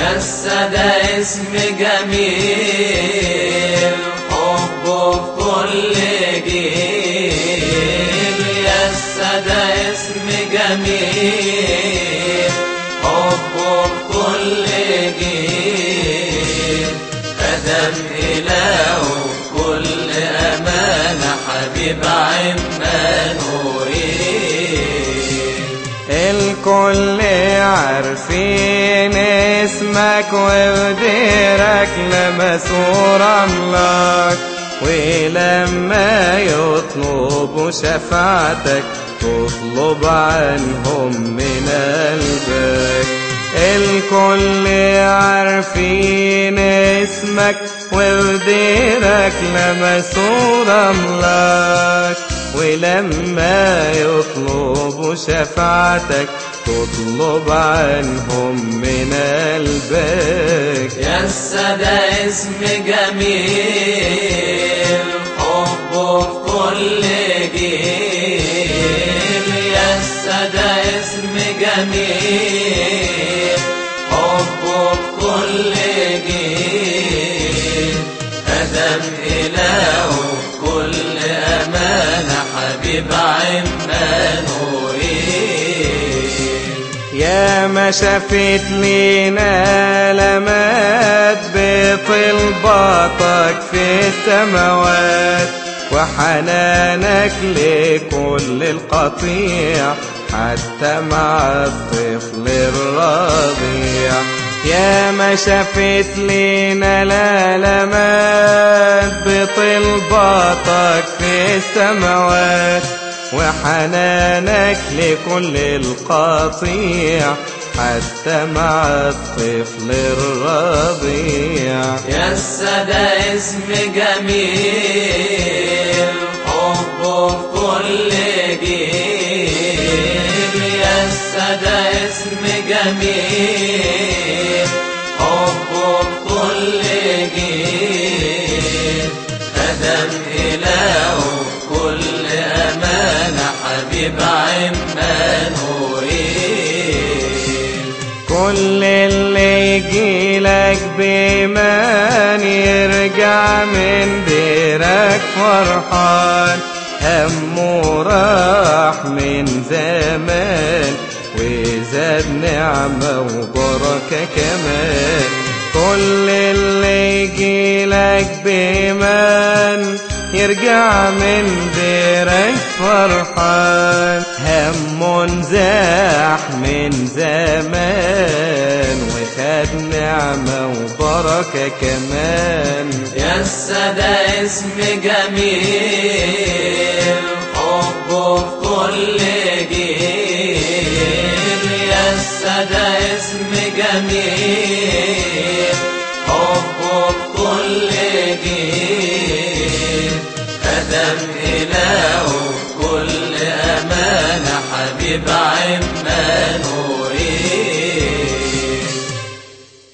يسد اسم جميل حبه في كل جيل يسد اسم جميل حبه في كل جيل قدم إله كل أمانة حبيب عمانوئيل الكل عارفين اسمك وديرك لمسور املاك ولما يطلبوا شفاعتك تطلب عنهم من قلبك الكل عارفين اسمك وديرك لمسور املاك ولما يطلبوا شفاعتك تطلب عنهم من قلبك يسد اسم جميل حبه في كل جيل يسد اسم جميل حبه في كل جيل أدم إله كل أمانة حبيب عمانوئيل يا ما شفت لينا لمات بطلباتك في السماوات وحنانك لكل القطيع حتى مع الطفل الرضيع يا ما شفت لينا لمات بطلباتك في السماوات وحنانك لكل القطيع حتى مع الطفل الرضيع يسد اسم جميل حبه في كل جيل يسد اسم جميل حبه في كل جيل أدم إله كل أمانة حبيب عمانوئيل كل اللي يجيلك بإيمان يرجع من ديرك فرحان همه راح من زمان وزاد نعمة وبركة كمان كل اللي يجيلك بإيمان يرجع من ديرك فرحان هم زاح من زمان وخد نعمة وبركة كمان يسد اسم جميل حبه في كل جيل يسد اسم جميل حبه في كل جيل أدم إله كل أمانة حبيب عمانوئيل